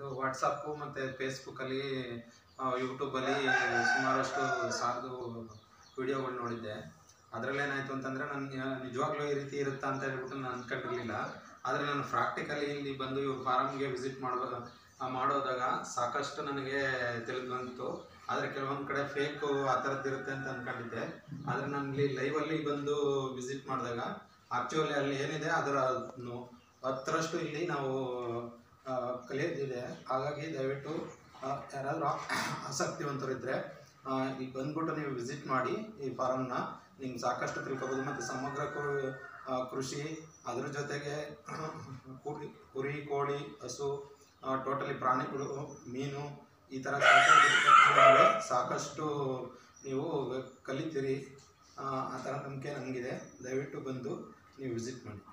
ಇದು ವಾಟ್ಸಪ್ಪು ಮತ್ತು ಫೇಸ್ಬುಕ್ಕಲ್ಲಿ ಯೂಟ್ಯೂಬಲ್ಲಿ ಸುಮಾರಷ್ಟು ಸಾಲದು ವಿಡಿಯೋಗಳು ನೋಡಿದ್ದೆ ಅದರಲ್ಲೇನಾಯಿತು ಅಂತಂದರೆ ನಾನು ನಿಜವಾಗ್ಲೂ ಈ ರೀತಿ ಇರುತ್ತಾ ಅಂತ ಹೇಳ್ಬಿಟ್ಟು ನಾನು ಅಂದ್ಕೊಂಡಿರಲಿಲ್ಲ ಆದರೆ ನಾನು ಪ್ರಾಕ್ಟಿಕಲಿ ಇಲ್ಲಿ ಬಂದು ಇವ್ರ ಫಾರಮ್ಗೆ ವಿಸಿಟ್ ಮಾಡೋ ಮಾಡೋದಾಗ ಸಾಕಷ್ಟು ನನಗೆ ತಿಳಿದು ಬಂತು ಆದರೆ ಕೆಲವೊಂದು ಕಡೆ ಫೇಕು ಆ ಥರದ್ದು ಇರುತ್ತೆ ಅಂತ ಅಂದ್ಕೊಂಡಿದ್ದೆ ಆದರೆ ನಾನು ಇಲ್ಲಿ ಲೈವಲ್ಲಿ ಬಂದು ವಿಸಿಟ್ ಮಾಡಿದಾಗ ಆ್ಯಕ್ಚುಲಿ ಅಲ್ಲಿ ಏನಿದೆ ಅದರ ನು- ಹತ್ತರಷ್ಟು ಇಲ್ಲಿ ನಾವು ಆ, ಕಲಿಯೋದಿದೆ ಹಾಗಾಗಿ ದಯವಿಟ್ಟು ಆ, ಯಾರಾದರೂ ಆಸಕ್ತಿವಂತರಿದ್ದರೆ ಈಗ ಬಂದ್ಬಿಟ್ಟು ನೀವು ವಿಸಿಟ್ ಮಾಡಿ ಈ ಫಾರಮ್ನ ನಿಮ್ಗೆ ಸಾಕಷ್ಟು ತಿಳ್ಕೊಬೋದು ಮತ್ತು ಸಮಗ್ರ ಕೃ- ಆ, ಕೃಷಿ ಅದ್ರ ಜೊತೆಗೆ ಕುರಿ ಕುರಿ ಕೋಳಿ ಹಸು ಟೋಟಲಿ ಪ್ರಾಣಿಗಳು ಮೀನು ಈ ಥರ ಸಾಕಷ್ಟು ಸಾಕಷ್ಟು ನೀವು ಕಲಿತೀರಿ ಆ ಆ ಥರ ನಂಬಿಕೆ ನನಗಿದೆ ದಯವಿಟ್ಟು ಬಂದು ನೀವು ವಿಸಿಟ್ ಮಾಡಿ